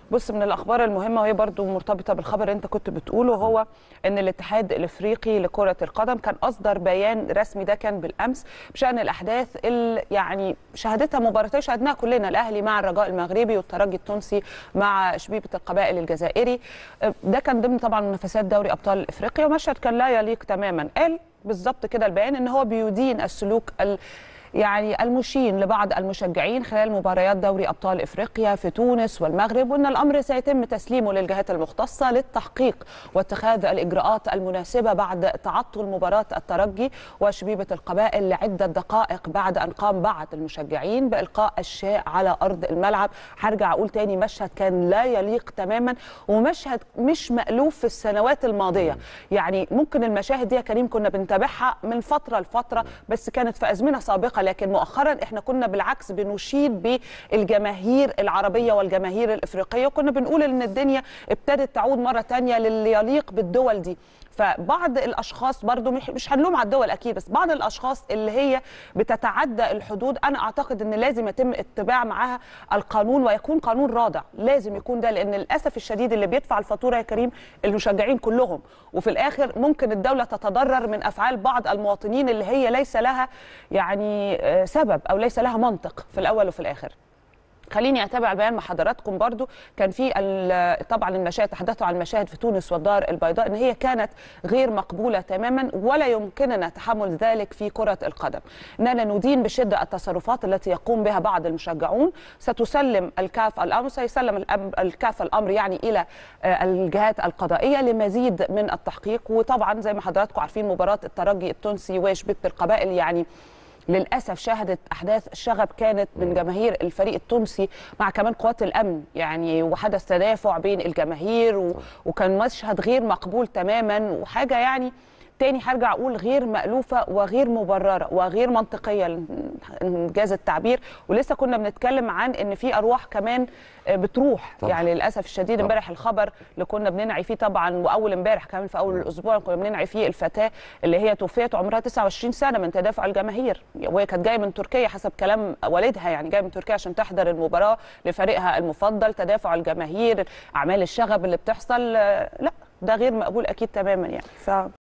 بص من الاخبار المهمه وهي برضو مرتبطه بالخبر اللي انت كنت بتقوله هو ان الاتحاد الافريقي لكره القدم كان اصدر بيان رسمي ده كان بالامس بشان الاحداث اللي يعني شهدتها مباراتين شهدناها كلنا الاهلي مع الرجاء المغربي والترجي التونسي مع شبيبه القبائل الجزائري ده كان ضمن طبعا منافسات دوري ابطال افريقيا ومشهد كان لا يليق تماما قال بالظبط كده البيان ان هو بيدين السلوك ال يعني المشين لبعض المشجعين خلال مباريات دوري ابطال افريقيا في تونس والمغرب وان الامر سيتم تسليمه للجهات المختصه للتحقيق واتخاذ الاجراءات المناسبه بعد تعطل مباراه الترجي وشبيبه القبائل لعده دقائق بعد ان قام بعض المشجعين بالقاء الشاء على ارض الملعب هرجع اقول تاني مشهد كان لا يليق تماما ومشهد مش مالوف في السنوات الماضيه يعني ممكن المشاهد دي يا كريم كنا بنتابعها من فتره لفتره بس كانت في ازمنه سابقه لكن مؤخرا احنا كنا بالعكس بنشيد بالجماهير العربيه والجماهير الافريقيه وكنا بنقول ان الدنيا ابتدت تعود مره ثانيه للي يليق بالدول دي فبعض الاشخاص برضو مش هنلوم على الدول اكيد بس بعض الاشخاص اللي هي بتتعدى الحدود انا اعتقد ان لازم يتم اتباع معاها القانون ويكون قانون رادع لازم يكون ده لان للاسف الشديد اللي بيدفع الفاتوره يا كريم المشجعين كلهم وفي الاخر ممكن الدوله تتضرر من افعال بعض المواطنين اللي هي ليس لها يعني سبب او ليس لها منطق في الاول وفي الاخر خليني اتابع البيان مع حضراتكم برضو كان في طبعا المشاهد تحدثوا عن المشاهد في تونس والدار البيضاء ان هي كانت غير مقبوله تماما ولا يمكننا تحمل ذلك في كره القدم اننا ندين بشده التصرفات التي يقوم بها بعض المشجعون ستسلم الكاف الامر سيسلم الكاف الامر يعني الى الجهات القضائيه لمزيد من التحقيق وطبعا زي ما حضراتكم عارفين مباراه الترجي التونسي وشبيبه القبائل يعني للاسف شهدت احداث شغب كانت من جماهير الفريق التونسي مع كمان قوات الامن يعني وحدث تدافع بين الجماهير و... وكان مشهد غير مقبول تماما وحاجه يعني تاني هرجع اقول غير مألوفة وغير مبررة وغير منطقية انجاز التعبير ولسه كنا بنتكلم عن ان في ارواح كمان بتروح طبعا. يعني للاسف الشديد امبارح الخبر اللي كنا بننعي فيه طبعا واول امبارح كمان في اول الاسبوع كنا بننعي فيه الفتاة اللي هي توفيت عمرها 29 سنة من تدافع الجماهير وهي كانت جاية من تركيا حسب كلام والدها يعني جاية من تركيا عشان تحضر المباراة لفريقها المفضل تدافع الجماهير اعمال الشغب اللي بتحصل لا ده غير مقبول اكيد تماما يعني ف